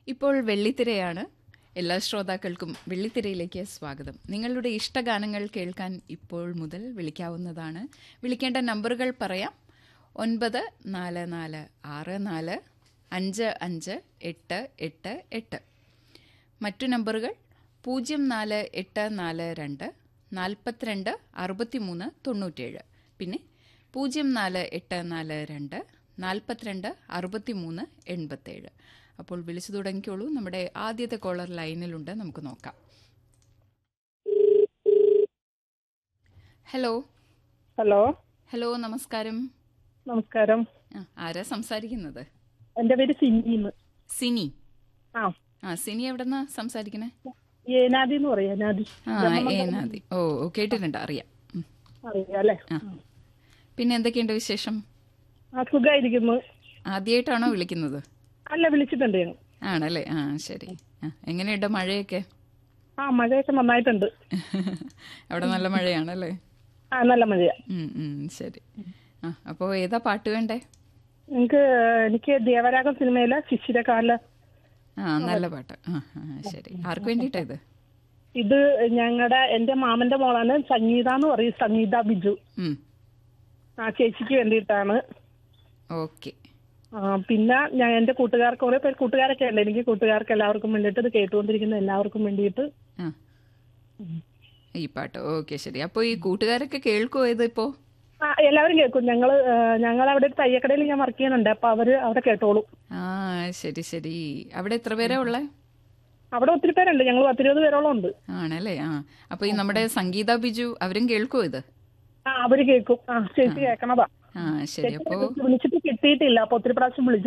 ഇപ്പോൾ വെള്ളിത്തിരയാണ് എല്ലാ ശ്രോതാക്കൾക്കും വെള്ളിത്തിരയിലേക്ക് സ്വാഗതം നിങ്ങളുടെ ഇഷ്ടഗാനങ്ങൾ കേൾക്കാൻ ഇപ്പോൾ മുതൽ വിളിക്കാവുന്നതാണ് വിളിക്കേണ്ട നമ്പറുകൾ പറയാം ഒൻപത് നാല് നാല് ആറ് നാല് അഞ്ച് അഞ്ച് എട്ട് എട്ട് എട്ട് മറ്റു നമ്പറുകൾ പൂജ്യം നാല് എട്ട് നാല് രണ്ട് നാൽപ്പത്തിരണ്ട് അറുപത്തിമൂന്ന് തൊണ്ണൂറ്റേഴ് പിന്നെ പൂജ്യം നാല് എട്ട് നാല് രണ്ട് നാൽപ്പത്തിരണ്ട് അറുപത്തിമൂന്ന് എൺപത്തേഴ് അപ്പോൾ വിളിച്ചു തുടങ്ങിക്കോളൂ നമ്മുടെ ആദ്യത്തെ കോളർ ലൈനിലുണ്ട് നമുക്ക് നോക്കാം ഹലോ ഹലോ ഹലോ നമസ്കാരം നമസ്കാരം ആ, ആരാ സംസാരിക്കുന്നത് എന്റെ പേര് സിനിന്ന് സിനി ആ ആ സിനി എവിടെന്നാ സംസാരിക്കണേ ഏനാദി എന്ന് പറയാം ഏനാദി ആ ഏനാദി ഓ ഓ, കേട്ടിട്ടുണ്ട് അറിയാം ഉം. അറിയാം അല്ലേ ആ. പിന്നെ എന്തൊക്കെയുണ്ട് വിശേഷം ആ സുഖമായിരിക്കുന്നു ആദ്യമായിട്ടാണോ വിളിക്കുന്നത് അല്ല വിളിച്ചിട്ടുണ്ട് ഞാൻ ആണല്ലേ ആ ശരി ആ എങ്ങനെയുണ്ട് മഴയൊക്കെ ആ മഴയൊക്കെ നന്നായിട്ടുണ്ട് അവിടെ നല്ല മഴയാണല്ലേ ആ നല്ല മഴയാ ഉം, ഉം, ശരി ആ അപ്പോൾ ഏതാ പാട്ട് വേണ്ടേ എനിക്ക് എനിക്ക് ദേവരാഗം സിനിമയിലെ ശിശിരകാല ആ നല്ല പാട്ട് ആ ആ ശരി ആർക്ക് വേണ്ടിയിട്ടാ ഇത് ഇത് ഞങ്ങളുടെ എന്റെ മാമന്റെ മോളാണ് സംഗീത എന്ന് പറയും സംഗീത ബിജു ഉം, ആ ചേച്ചിക്ക് വേണ്ടിയിട്ടാണ് ഓക്കെ ആ, പിന്നെ ഞാൻ എന്റെ കൂട്ടുകാർക്ക് കുറെ പേര് കൂട്ടുകാരൊക്കെ ഉണ്ട് എനിക്ക് കൂട്ടുകാർക്ക് എല്ലാവർക്കും വേണ്ടിയിട്ട് ഇത് കേട്ടുകൊണ്ടിരിക്കുന്ന എല്ലാവർക്കും വേണ്ടിയിട്ട് ആ ഈ പാട്ട് ഓക്കെ ശരി അപ്പോൾ ഈ കൂട്ടുകാരൊക്കെ കേൾക്കുമോ ഇത് ഇപ്പോൾ ആ എല്ലാവരും കേൾക്കും ഞങ്ങള് ഞങ്ങൾ അവിടെ ഒരു തയ്യക്കടയിൽ ഞാൻ വർക്ക് ചെയ്യുന്നുണ്ട് അപ്പൊ അവര് അവിടെ കേട്ടോളും ആ ശരി ശരി അവിടെ എത്ര പേരാ ഉള്ളേ അവിടെ ഒത്തിരി പേരുണ്ട് ഞങ്ങൾ പത്തിരുപത് പേരോളം ഉണ്ട് ആണല്ലേ ആ അപ്പോൾ ഈ നമ്മുടെ സംഗീത ബിജു അവരും കേൾക്കുമോ ഇത് ആ അവര് കേൾക്കും ആ ചേച്ചി കേൾക്കണതാ ആ ശരി അപ്പോൾ വിളിച്ചിട്ട് കിട്ടിയിട്ടില്ല അപ്പൊ ഒത്തിരി പ്രാവശ്യം വിളിച്ചു